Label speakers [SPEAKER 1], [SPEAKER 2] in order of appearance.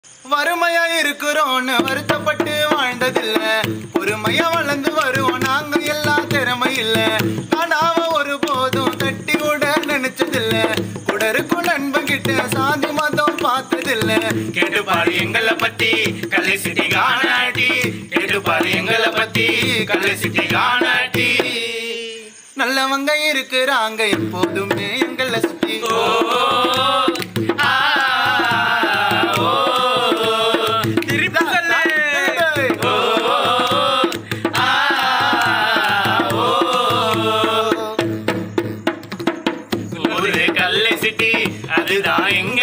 [SPEAKER 1] வறுமையா இருக்கிறோன்னு வருத்தப்பட்டு வாழ்ந்ததில்ல பொறுமையா வளர்ந்து வருவோம் நாங்க எல்லாம் திறமை இல்ல ஆனாவ ஒரு போதும் தட்டி விட நினைச்சதில்ல குடருக்கும் நண்பன் கிட்ட சாதி மதம் பார்த்ததில்ல
[SPEAKER 2] கேட்டு பாரு எங்களை பத்தி கலை சிட்டி காணாட்டி கேட்டு பாரு எங்களை பத்தி கலை சிட்டி காணாட்டி
[SPEAKER 1] நல்லவங்க இருக்கிறாங்க எப்போதுமே எங்களை சுத்தி
[SPEAKER 2] ஓ ஆ, ஓ திருப்பி சொல்லு ஓ ஆ, ஓ ஒரு கல்லை சிட்டி அதுதான் எங்க